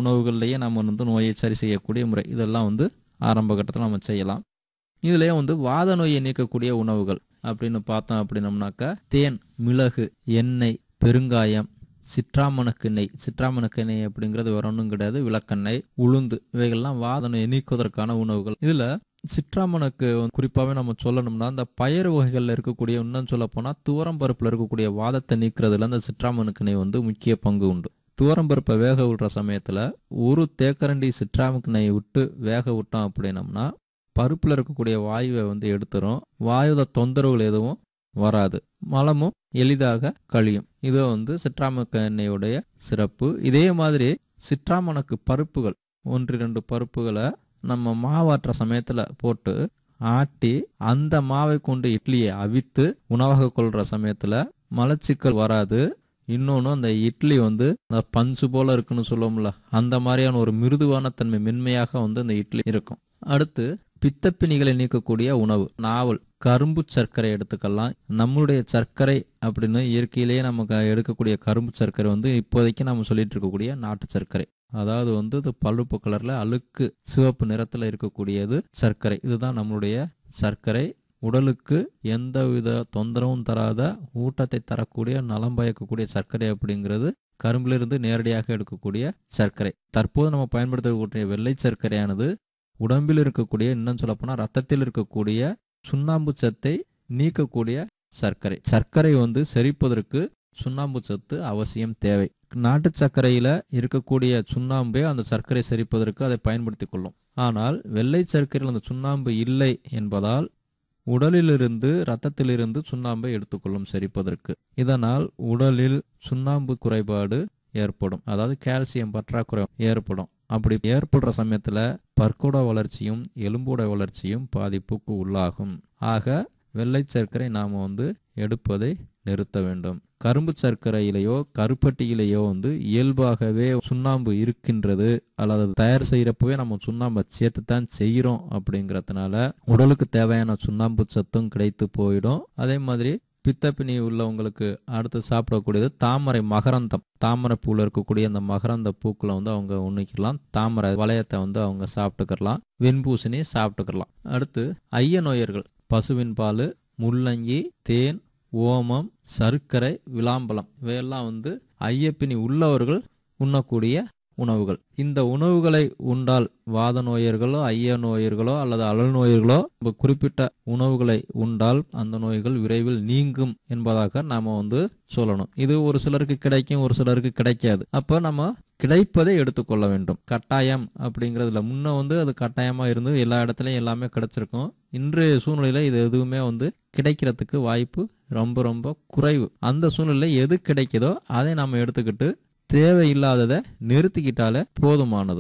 உணவுகள்லேயே நம்ம வந்து நோயை சரி செய்யக்கூடிய முறை இதெல்லாம் வந்து ஆரம்ப கட்டத்தில் நம்ம செய்யலாம் இதுலயே வந்து வாத நோயை நீக்கக்கூடிய உணவுகள் அப்படின்னு பார்த்தோம் அப்படின்னம்னாக்கா தேன் மிளகு எண்ணெய் பெருங்காயம் சிற்றாமணக்கு எண்ணெய் சிற்றாமணக்கு எண்ணெய் அப்படிங்கிறது வேற ஒன்றும் கிடையாது விளக்கெண்ணெய் உளுந்து இவைகள்லாம் வாத நோயை நீக்குவதற்கான உணவுகள் இதுல சிற்றாமணக்கு குறிப்பாகவே நம்ம சொல்லணும்னா இந்த பயறு வகைகளில் இருக்கக்கூடிய இன்னும் சொல்ல போனால் துவரம் பருப்பில் இருக்கக்கூடிய வாதத்தை நீக்கிறதுல இந்த சிற்றாமணக்கு எண்ணெய் வந்து முக்கிய பங்கு உண்டு துவரம் பருப்பை வேக விடுற சமயத்தில் ஒரு தேக்கரண்டி சிற்றாமணக்கு எண்ணெயை விட்டு வேக விட்டோம் அப்படின்னம்னா பருப்பில் இருக்கக்கூடிய வாயுவை வந்து எடுத்துரும் வாயுத தொந்தரவுகள் எதுவும் வராது மலமும் எளிதாக கழியும் இது வந்து சிற்றாமணக்கு எண்ணெயுடைய சிறப்பு இதே மாதிரி சிற்றாமணக்கு பருப்புகள் ஒன்று இரண்டு பருப்புகளை நம்ம மாவாட்டுற சமயத்தில் போட்டு ஆட்டி அந்த மாவை கொண்டு இட்லியை அவித்து உணவாக கொள்கிற சமயத்தில் மலச்சிக்கல் வராது இன்னொன்று அந்த இட்லி வந்து அந்த பஞ்சு போல இருக்குன்னு சொல்லுவோம்ல அந்த மாதிரியான ஒரு மிருதுவான தன்மை மென்மையாக வந்து அந்த இட்லி இருக்கும் அடுத்து பித்தப்பிணிகளை நீக்கக்கூடிய உணவு நாவல் கரும்பு சர்க்கரை எடுத்துக்கலாம் நம்மளுடைய சர்க்கரை அப்படின்னு இயற்கையிலேயே நமக்கு எடுக்கக்கூடிய கரும்பு சர்க்கரை வந்து இப்போதைக்கு நம்ம சொல்லிட்டு இருக்கக்கூடிய நாட்டு சர்க்கரை அதாவது வந்து இது பழுப்பு கலர்ல அழுக்கு சிவப்பு நிறத்துல இருக்கக்கூடியது சர்க்கரை இதுதான் நம்மளுடைய சர்க்கரை உடலுக்கு எந்தவித தொந்தரவும் தராத ஊட்டத்தை தரக்கூடிய நலம் பயக்கக்கூடிய சர்க்கரை அப்படிங்கிறது கரும்பிலிருந்து நேரடியாக எடுக்கக்கூடிய சர்க்கரை தற்போது நம்ம பயன்படுத்தக்கூடிய வெள்ளை சர்க்கரையானது உடம்பில் இருக்கக்கூடிய இன்னும் சொல்லப்போனால் ரத்தத்தில் இருக்கக்கூடிய சுண்ணாம்பு சத்தை நீக்கக்கூடிய சர்க்கரை சர்க்கரை வந்து செரிப்பதற்கு சுண்ணாம்பு சத்து அவசியம் தேவை நாட்டு சர்க்கரையில இருக்கக்கூடிய சுண்ணாம்பே அந்த சர்க்கரை செரிப்பதற்கு அதை பயன்படுத்தி கொள்ளும் ஆனால் வெள்ளை சர்க்கரையில் அந்த சுண்ணாம்பு இல்லை என்பதால் உடலிலிருந்து இரத்தத்திலிருந்து சுண்ணாம்பை எடுத்துக்கொள்ளும் செரிப்பதற்கு இதனால் உடலில் சுண்ணாம்பு குறைபாடு ஏற்படும் அதாவது கால்சியம் பற்றாக்குறை ஏற்படும் அப்படி ஏற்படுற சமயத்துல பற்கூட வளர்ச்சியும் எலும்போட வளர்ச்சியும் பாதிப்புக்கு உள்ளாகும் ஆக வெள்ளை சர்க்கரை நாம வந்து எடுப்பதை நிறுத்த வேண்டும் கரும்பு சர்க்கரையிலேயோ கருப்பட்டியிலேயோ வந்து இயல்பாகவே சுண்ணாம்பு இருக்கின்றது அல்லது தயார் செய்யறப்பவே நம்ம சுண்ணாம்பை சேர்த்து தான் செய்கிறோம் அப்படிங்கறதுனால உடலுக்கு தேவையான சுண்ணாம்பு சத்தும் கிடைத்து போயிடும் அதே மாதிரி பித்தப்பினி உள்ளவங்களுக்கு அடுத்து சாப்பிடக்கூடியது தாமரை மகரந்தம் தாமரை பூவில் இருக்கக்கூடிய அந்த மகரந்த பூக்களை வந்து அவங்க உண்ணிக்கலாம் தாமரை வளையத்தை வந்து அவங்க சாப்பிட்டுக்கலாம் வெண்பூசணி சாப்பிட்டுக்கலாம் அடுத்து ஐய நோயர்கள் பசுவின் பால் முள்ளங்கி தேன் ஓமம் சர்க்கரை விளாம்பலம் இவையெல்லாம் வந்து ஐயப்பினி உள்ளவர்கள் உண்ணக்கூடிய உணவுகள் இந்த உணவுகளை உண்டால் வாத நோயர்களோ ஐய நோயர்களோ அல்லது அழல் நோயர்களோ குறிப்பிட்ட உணவுகளை உண்டால் அந்த நோய்கள் விரைவில் நீங்கும் என்பதாக நாம வந்து சொல்லணும் இது ஒரு சிலருக்கு கிடைக்கும் ஒரு சிலருக்கு கிடைக்காது அப்ப நம்ம கிடைப்பதை எடுத்துக்கொள்ள வேண்டும் கட்டாயம் அப்படிங்கிறதுல முன்ன வந்து அது கட்டாயமா இருந்து எல்லா இடத்துலயும் எல்லாமே கிடைச்சிருக்கும் இன்றைய சூழ்நிலையில இது எதுவுமே வந்து கிடைக்கிறதுக்கு வாய்ப்பு ரொம்ப ரொம்ப குறைவு அந்த சூழ்நிலை எது கிடைக்குதோ அதை நாம எடுத்துக்கிட்டு தேவையில்லாததை நிறுத்திக்கிட்டாலே போதுமானது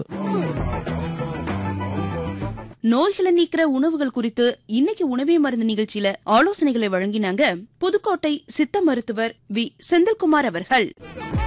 நோய்களை நீக்கிற உணவுகள் குறித்து இன்னைக்கு உணவே மருந்து நிகழ்ச்சியில ஆலோசனைகளை வழங்கினாங்க புதுக்கோட்டை சித்த மருத்துவர் வி செந்தில்குமார் அவர்கள்